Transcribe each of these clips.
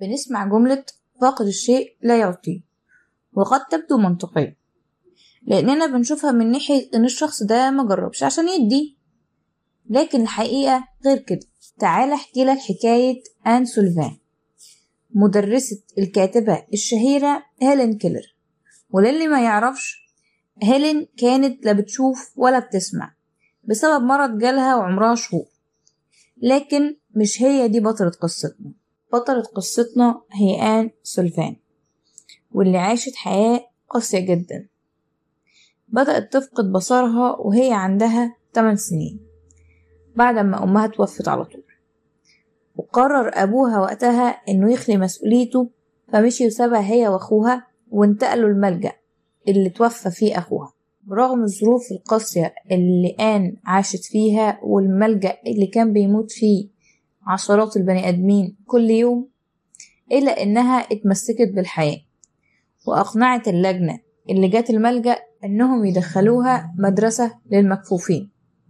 بنسمع جملة فاقد الشيء لا يعطيه وقد تبدو منطقية لأننا بنشوفها من ناحية إن الشخص ده مجربش عشان يدي لكن الحقيقة غير كده تعال احكي لك حكاية آن سولفان مدرسة الكاتبة الشهيرة هيلين كيلر وللي ما يعرفش هيلين كانت لا بتشوف ولا بتسمع بسبب مرض جالها وعمرها شهور لكن مش هي دي بطلة قصتنا بطلة قصتنا هي آن سولفان واللي عاشت حياة قاسية جدا بدأت تفقد بصرها وهي عندها 8 سنين بعد ما أمها توفت على طول وقرر أبوها وقتها إنه يخلي مسؤوليته فمشي وسابها هي وأخوها وانتقلوا الملجأ اللي توفى فيه أخوها برغم الظروف القاسية اللي آن عاشت فيها والملجأ اللي كان بيموت فيه عشرات البني آدمين كل يوم إلا إنها اتمسكت بالحياة وأقنعت اللجنة اللي جات الملجأ إنهم يدخلوها مدرسة للمكفوفين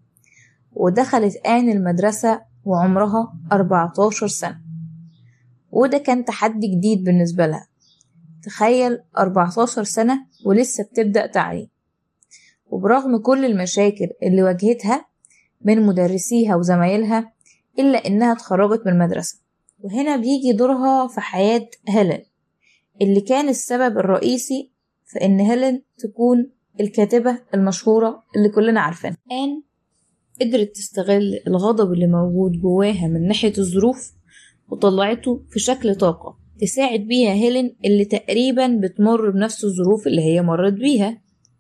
ودخلت آن المدرسة وعمرها 14 سنة وده كان تحدي جديد بالنسبة لها تخيل 14 سنة ولسه بتبدأ تعليم وبرغم كل المشاكل اللي واجهتها من مدرسيها وزمايلها إلا إنها اتخرجت من المدرسة وهنا بيجي دورها في حياة هيلين اللي كان السبب الرئيسي في إن هيلين تكون الكاتبة المشهورة اللي كلنا عارفينها آن قدرت تستغل الغضب اللي موجود جواها من ناحية الظروف وطلعته في شكل طاقة تساعد بيها هيلين اللي تقريبا بتمر بنفس الظروف اللي هي مرت بيها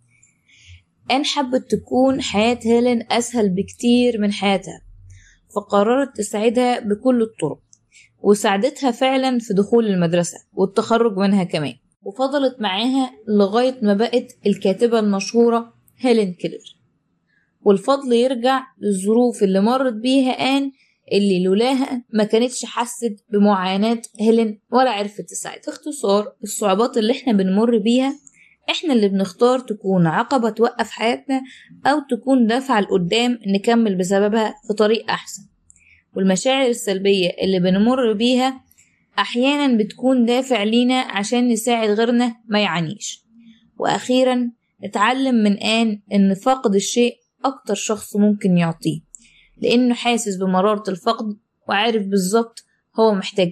آن حبت تكون حياة هيلين أسهل بكتير من حياتها فقررت تساعدها بكل الطرق وساعدتها فعلا في دخول المدرسة والتخرج منها كمان وفضلت معاها لغاية ما بقت الكاتبة المشهورة هيلين كيلر والفضل يرجع للظروف اللي مرت بيها آن اللي لولاها ما كانتش حست بمعاناة هيلين ولا عرفت تساعد باختصار الصعوبات اللي احنا بنمر بيها احنا اللي بنختار تكون عقبة توقف حياتنا أو تكون دفعة لقدام نكمل بسببها في طريق أحسن والمشاعر السلبية اللي بنمر بيها أحيانا بتكون دافع لينا عشان نساعد غيرنا ما يعانيش وأخيرا نتعلم من آن إن فقد الشيء أكتر شخص ممكن يعطيه لأنه حاسس بمرارة الفقد وعارف بالظبط هو محتاج